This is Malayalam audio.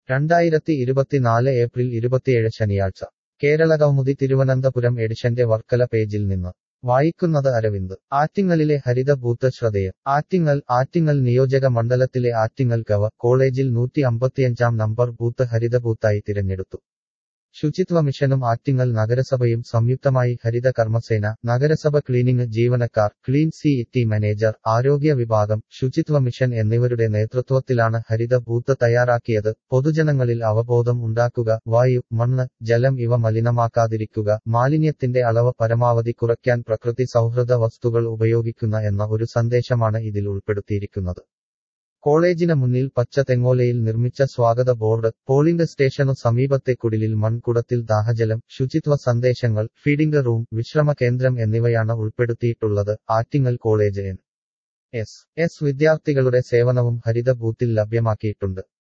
രണ്ടായിരത്തി ഇരുപത്തിനാല് ഏപ്രിൽ ഇരുപത്തിയേഴ് ശനിയാഴ്ച കേരള കൗമുദി തിരുവനന്തപുരം എഡിഷന്റെ വർക്കല പേജിൽ നിന്ന് വായിക്കുന്നത് അരവിന്ദ് ആറ്റിങ്ങലിലെ ഹരിത ബൂത്ത് ശ്രദ്ധേയം ആറ്റിങ്ങൽ ആറ്റിങ്ങൽ നിയോജക മണ്ഡലത്തിലെ ആറ്റിങ്ങൽ ഗവ കോളേജിൽ നൂറ്റി അമ്പത്തിയഞ്ചാം നമ്പർ ബൂത്ത് ഹരിത ബൂത്തായി തിരഞ്ഞെടുത്തു ശുചിത്വ മിഷനും ആറ്റിങ്ങൽ നഗരസഭയും സംയുക്തമായി ഹരിത കർമ്മസേന നഗരസഭ ക്ലീനിംഗ് ജീവനക്കാർ ക്ലീൻ സി ഇറ്റി മാനേജർ ആരോഗ്യ വിഭാഗം ശുചിത്വ മിഷൻ എന്നിവരുടെ നേതൃത്വത്തിലാണ് ഹരിത ബൂത്ത് തയ്യാറാക്കിയത് പൊതുജനങ്ങളിൽ അവബോധം ഉണ്ടാക്കുക വായു മണ്ണ് ജലം ഇവ മലിനമാക്കാതിരിക്കുക മാലിന്യത്തിന്റെ അളവ് പരമാവധി കുറയ്ക്കാൻ പ്രകൃതി സൗഹൃദ വസ്തുക്കൾ ഉപയോഗിക്കുന്ന എന്ന ഒരു സന്ദേശമാണ് ഇതിൽ ഉൾപ്പെടുത്തിയിരിക്കുന്നത് കോളേജിന് മുന്നിൽ പച്ച തെങ്ങോലയിൽ നിർമ്മിച്ച സ്വാഗത ബോർഡ് പോളിംഗ് സ്റ്റേഷനു സമീപത്തെ കുടിലിൽ മൺകുടത്തിൽ ദാഹജലം ശുചിത്വ സന്ദേശങ്ങൾ ഫീഡിംഗ് റൂം വിശ്രമ കേന്ദ്രം എന്നിവയാണ് ഉൾപ്പെടുത്തിയിട്ടുള്ളത് Attingal college N S S വിദ്യാർത്ഥികളുടെ സേവനവും ഹരിത ബൂത്തിൽ ലഭ്യമാക്കിയിട്ടുണ്ട്